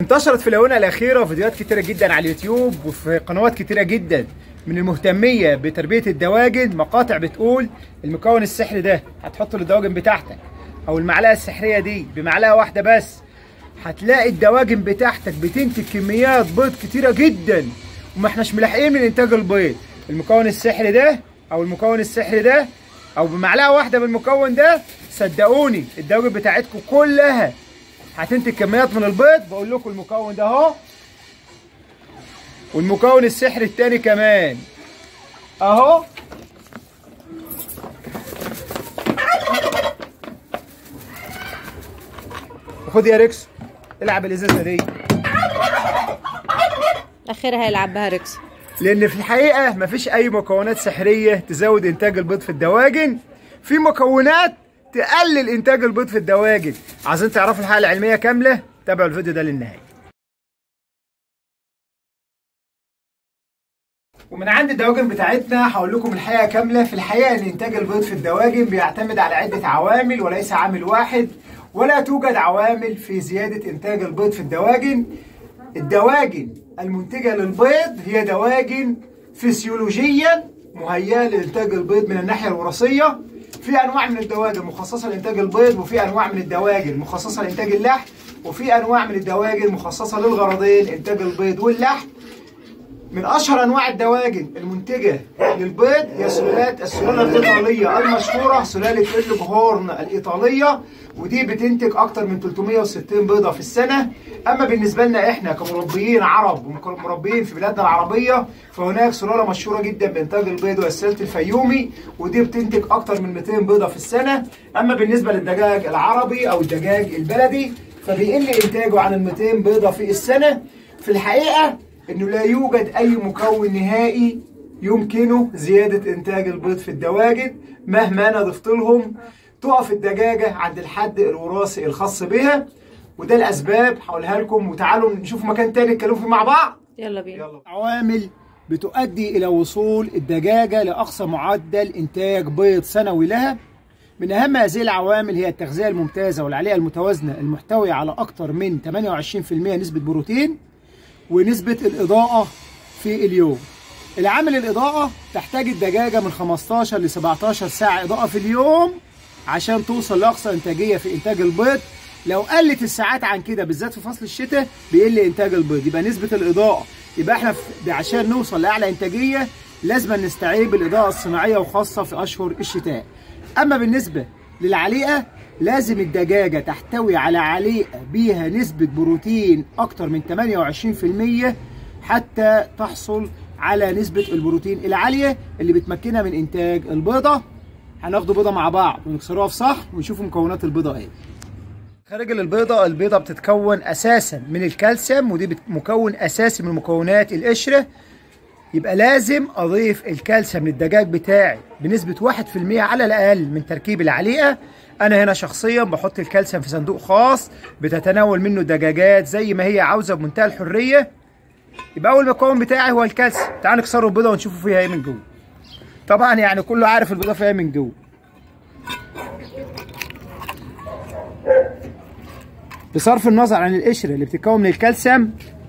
انتشرت في الاونه الاخيره فيديوهات كتيره جدا على اليوتيوب وفي قنوات كتيره جدا من المهتميه بتربيه الدواجن مقاطع بتقول المكون السحري ده هتحطه للدواجن بتاعتك او المعلقه السحريه دي بمعلقه واحده بس هتلاقي الدواجن بتاعتك بتنتج كميات بيض كتيره جدا وما احناش ملاحقين من انتاج البيض المكون السحري ده او المكون السحري ده او بمعلقه واحده من المكون ده صدقوني الدواجن بتاعتكم كلها هتنتج كميات من البيض بقول لكم المكون ده اهو والمكون السحري التاني كمان اهو خد يا ريكس العب الازازه دي اخرها هيلعب بها ريكس لان في الحقيقه مفيش اي مكونات سحريه تزود انتاج البيض في الدواجن في مكونات تقلل انتاج البيض في الدواجن عايزين تعرفوا الحلقه العلميه كامله تابعوا الفيديو ده للنهايه ومن عند الدواجن بتاعتنا هقول لكم الحقيقه كامله في الحقيقه ان انتاج البيض في الدواجن بيعتمد على عده عوامل وليس عامل واحد ولا توجد عوامل في زياده انتاج البيض في الدواجن الدواجن المنتجه للبيض هي دواجن فسيولوجيا مهيئه لانتاج البيض من الناحيه الوراثيه في انواع من الدواجن مخصصه لانتاج البيض وفي انواع من الدواجن مخصصه لانتاج اللحم وفي انواع من الدواجن مخصصه للغرضين انتاج البيض واللحم من اشهر انواع الدواجن المنتجه للبيض هي سلالات السلاله الايطاليه المشهوره سلاله إلج هورن الايطاليه ودي بتنتج اكتر من 360 بيضه في السنه اما بالنسبه لنا احنا كمربيين عرب ومربيين في بلادنا العربيه فهناك سلاله مشهوره جدا بانتاج البيض وهي سلاله الفيومي ودي بتنتج اكتر من 200 بيضه في السنه اما بالنسبه للدجاج العربي او الدجاج البلدي فبيقل انتاجه عن ال 200 بيضه في السنه في الحقيقه انه لا يوجد اي مكون نهائي يمكنه زيادة انتاج البيض في الدواجن مهما انا ضفت لهم تقف الدجاجة عند الحد الوراثي الخاص بها وده الاسباب هقولها لكم وتعالوا نشوف مكان تاني نتكلموا فيه مع بعض يلا بينا يلا عوامل بتؤدي الى وصول الدجاجة لاقصى معدل انتاج بيض سنوي لها من اهم هذه العوامل هي التغذية الممتازة والعليقة المتوازنة المحتوية على اكثر من 28% نسبة بروتين ونسبة الإضاءة في اليوم العامل الإضاءة تحتاج الدجاجة من 15 ل 17 ساعة إضاءة في اليوم عشان توصل لأقصى إنتاجية في إنتاج البيض لو قلت الساعات عن كده بالذات في فصل الشتاء بيقل إنتاج البيض يبقى نسبة الإضاءة يبقى إحنا في- عشان نوصل لأعلى إنتاجية لازم نستعيب بالإضاءة الصناعية وخاصة في أشهر الشتاء أما بالنسبة للعليقة لازم الدجاجة تحتوي على عليقة بيها نسبة بروتين أكتر من 28% حتى تحصل على نسبة البروتين العالية اللي بتمكنها من إنتاج البيضة هناخدوا بيضة مع بعض ونكسروها في صحن ونشوفوا مكونات البيضة إيه خارج البيضة البيضة بتتكون أساسا من الكالسيوم ودي بت- مكون أساسي من مكونات القشرة يبقى لازم اضيف الكالسيوم للدجاج بتاعي بنسبه 1% على الاقل من تركيب العليقه انا هنا شخصيا بحط الكالسيوم في صندوق خاص بتتناول منه الدجاجات زي ما هي عاوزه بمنتهى الحريه يبقى اول مكون بتاعي هو الكالسيوم تعالوا نكسروا البيضه ونشوفوا فيها ايه من جوه طبعا يعني كله عارف البيضه فيها ايه من جوه بصرف النظر عن القشره اللي بتتكون من الكالسيوم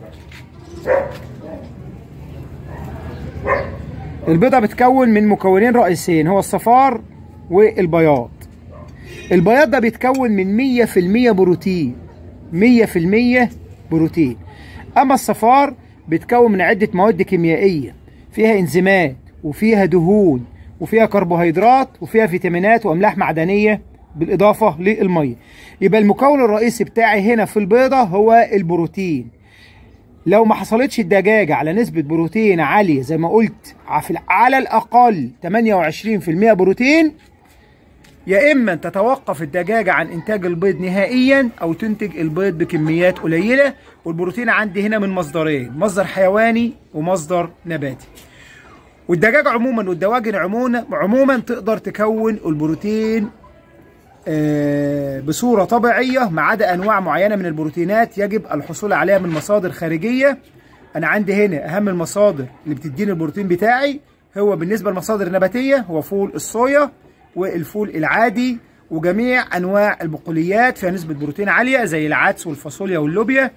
البيضة بتكون من مكونين رئيسيين هو الصفار والبياض البياض ده بيتكون من 100% بروتين 100% بروتين أما الصفار بيتكون من عدة مواد كيميائية فيها انزيمات وفيها دهون وفيها كربوهيدرات وفيها فيتامينات وأملاح معدنية بالإضافة للمية يبقى المكون الرئيسي بتاعي هنا في البيضة هو البروتين لو ما حصلتش الدجاجة على نسبة بروتين عالية زي ما قلت في- على الأقل 28% بروتين يا إما تتوقف الدجاجة عن إنتاج البيض نهائيا أو تنتج البيض بكميات قليلة والبروتين عندي هنا من مصدرين مصدر حيواني ومصدر نباتي والدجاج عموما والدواجن عموما عموما تقدر تكون البروتين آه، بصورة طبيعية ما عدا أنواع معينة من البروتينات يجب الحصول عليها من مصادر خارجية أنا عندي هنا أهم المصادر اللي بتديني البروتين بتاعي هو بالنسبة للمصادر النباتية هو فول الصويا والفول العادي وجميع أنواع البقوليات فيها نسبة بروتين عالية زي العدس والفاصوليا واللوبيا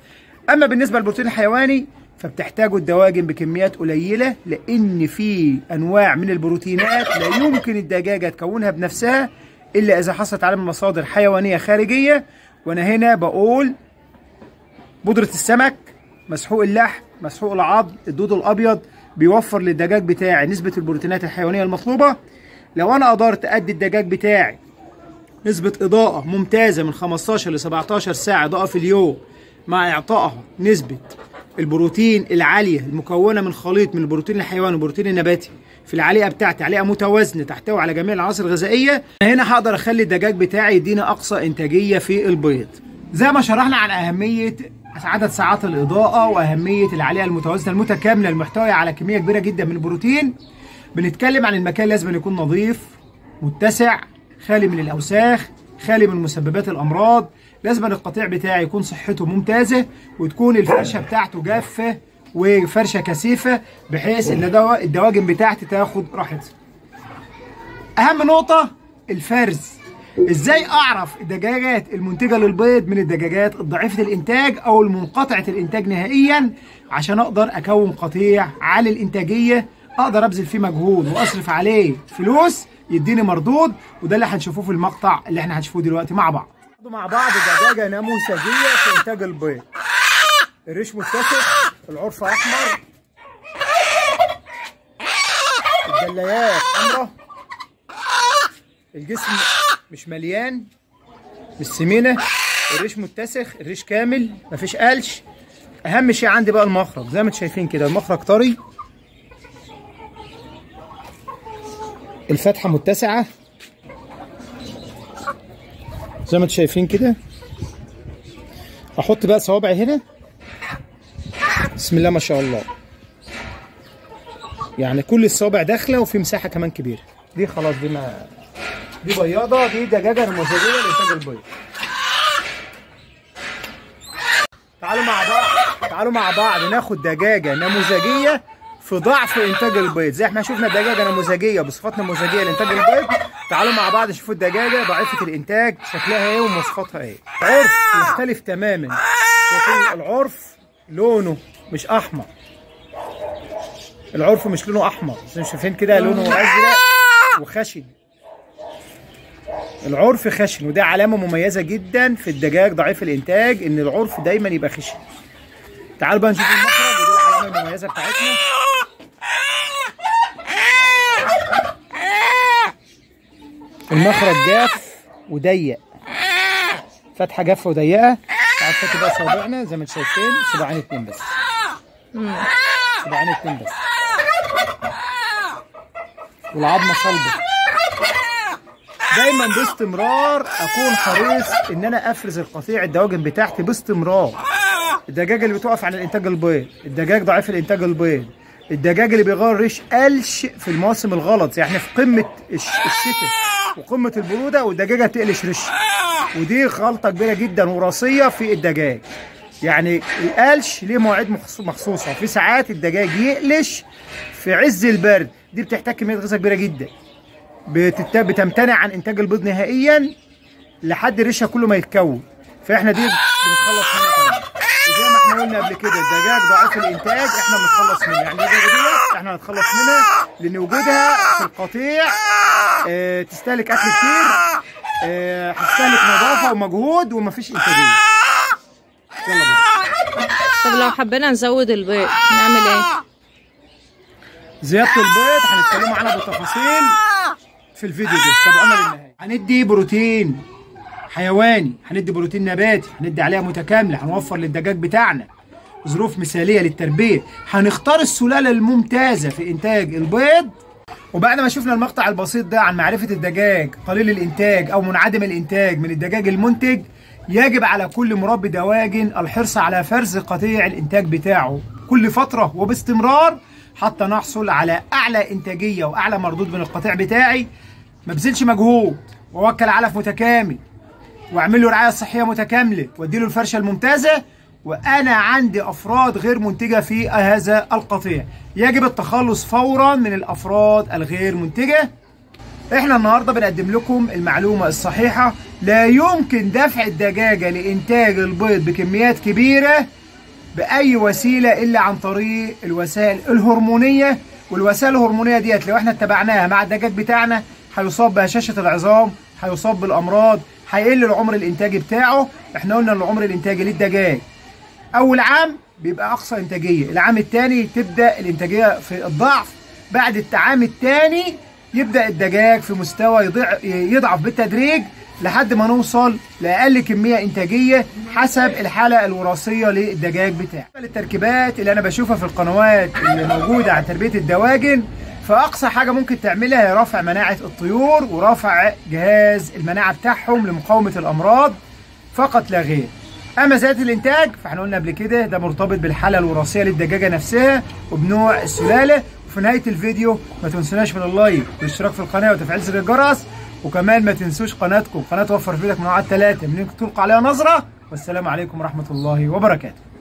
اما بالنسبه للبروتين الحيواني فبتحتاجه الدواجن بكميات قليله لان في انواع من البروتينات لا يمكن الدجاجه تكونها بنفسها الا اذا حصلت على مصادر حيوانيه خارجيه وانا هنا بقول بودره السمك مسحوق اللحم مسحوق العظم الدود الابيض بيوفر للدجاج بتاعي نسبه البروتينات الحيوانيه المطلوبه لو انا قدرت ادي الدجاج بتاعي نسبة إضاءة ممتازة من 15 ل 17 ساعة إضاءة في اليوم مع إعطائها نسبة البروتين العالية المكونة من خليط من البروتين الحيواني والبروتين النباتي في العليقة بتاعتي عليقة متوازنة تحتوي على جميع العناصر الغذائية هنا هقدر أخلي الدجاج بتاعي يديني أقصى إنتاجية في البيض زي ما شرحنا عن أهمية عدد ساعات الإضاءة وأهمية العليقة المتوازنة المتكاملة المحتوية على كمية كبيرة جدا من البروتين بنتكلم عن المكان لازم يكون نظيف متسع خالي من الاوساخ خالي من مسببات الامراض لازم القطيع بتاعي يكون صحته ممتازه وتكون الفرشه بتاعته جافه وفرشه كثيفه بحيث ان الدوا- الدواجن بتاعتي تاخد راحتها اهم نقطه الفرز ازاي اعرف الدجاجات المنتجه للبيض من الدجاجات الضعيفه الانتاج او المنقطعه الانتاج نهائيا عشان اقدر اكون قطيع عالي الانتاجيه اقدر ابذل فيه مجهود واصرف عليه فلوس يديني مردود وده اللي هنشوفوه في المقطع اللي احنا هنشوفوه دلوقتي مع بعض مع بعض دجاجه نموذجيه في انتاج البيض الريش متسق العرف احمر الجلايات حمراء الجسم مش مليان مش سمينه الريش متسخ الريش كامل مفيش قلش اهم شيء عندي بقى المخرج زي ما انتم شايفين كده المخرج طري الفتحه متسعه زي ما انتم شايفين كده احط بقى صوابعي هنا بسم الله ما شاء الله يعني كل الصوابع داخله وفي مساحه كمان كبيره دي خلاص دي ما دي بياضه دي دجاجه نموذجيه لانتاج البيض تعالوا مع بعض تعالوا مع بعض ناخد دجاجه نموذجيه في ضعف انتاج البيض زي احنا شفنا دجاجه نموذجيه بصفات نموذجيه لانتاج البيض تعالوا مع بعض نشوفوا الدجاجه ضعيفه الانتاج شكلها ايه ومواصفاتها ايه عرف يختلف تماما شايفين العرف لونه مش احمر العرف مش لونه احمر زي ما شايفين كده لونه ازرق وخشن العرف خشن وده علامه مميزه جدا في الدجاج ضعيف الانتاج ان العرف دايما يبقى خشن تعالوا بقى نشوف المخرج ودي العلامه المميزه بتاعتنا المخرج جاف وضيق فتحه جافه وضيقه تعالوا نحط بقى صوابعنا زي ما انتم شايفين صباعين اتنين بس صباعين اتنين بس والعظمه صلبه دايما باستمرار اكون حريص ان انا افرز القطيع الدواجن بتاعتي باستمرار الدجاج اللي بتقف عن الانتاج البيض الدجاج ضعيف الانتاج البيض الدجاج اللي بيغير ريش قلش في المواسم الغلط يعني في قمه الش- الشتاء وقمه البروده والدجاجه تقلش ريش ودي غلطه كبيره جدا وراثيه في الدجاج يعني القلش ليه مواعيد مخصو- مخصوصه في ساعات الدجاج يقلش في عز البرد دي بتحتاج كميه غذاء كبيره جدا بتت... بتمتنع عن انتاج البيض نهائيا لحد الريشه كله ما يتكون فاحنا دي بنتخلص منها كمان وزي ما احنا قلنا قبل كده الدجاج ضعيف الانتاج احنا بنتخلص منها يعني الدجاجه دي احنا هنتخلص منها لان وجودها في القطيع اه تستهلك اكل كتير اه هتستهلك نظافه ومجهود ومفيش انتاجيه يلا بينا طب لو حبينا نزود البيض نعمل ايه زياده البيض هنتكلموا عنها بالتفاصيل في الفيديو ده تابعونا للنهايه هندي بروتين حيواني هندي بروتين نباتي هندي عليها متكامله هنوفر للدجاج بتاعنا ظروف مثاليه للتربيه هنختار السلاله الممتازه في انتاج البيض وبعد ما شفنا المقطع البسيط ده عن معرفه الدجاج قليل الانتاج او منعدم الانتاج من الدجاج المنتج يجب على كل مربي دواجن الحرص على فرز قطيع الانتاج بتاعه كل فتره وباستمرار حتى نحصل على اعلى انتاجيه واعلى مردود من القطيع بتاعي ما بذلش مجهود واوكل علف متكامل واعمل له رعايه صحيه متكامله وادي له الفرشه الممتازه وانا عندي افراد غير منتجه في هذا القطيع يجب التخلص فورا من الافراد الغير منتجه احنا النهارده بنقدم لكم المعلومه الصحيحه لا يمكن دفع الدجاجه لانتاج البيض بكميات كبيره باي وسيله الا عن طريق الوسائل الهرمونيه والوسائل الهرمونيه ديت لو احنا اتبعناها مع الدجاج بتاعنا هيصاب بهشاشه العظام هيصاب بالامراض هيقل العمر الانتاجي بتاعه احنا قلنا ان العمر الانتاجي للدجاج اول عام بيبقى اقصى انتاجيه العام الثاني تبدا الانتاجيه في الضعف بعد العام الثاني يبدا الدجاج في مستوى يضع يضعف بالتدريج لحد ما نوصل لاقل كميه انتاجيه حسب الحاله الوراثيه للدجاج بتاعي التركيبات اللي انا بشوفها في القنوات اللي موجوده عن تربيه الدواجن فاقصى حاجه ممكن تعملها هي رفع مناعه الطيور ورفع جهاز المناعه بتاعهم لمقاومه الامراض فقط لا غير اما زياده الانتاج فاحنا قلنا قبل كده ده مرتبط بالحاله الوراثيه للدجاجه نفسها وبنوع السلاله وفي نهايه الفيديو ما تنسوناش من اللايك والاشتراك في القناه وتفعيل زر الجرس وكمان ما تنسوش قناتكم قناه وفر فيدك من ثلاثه من انكم تلقوا عليها نظره والسلام عليكم ورحمه الله وبركاته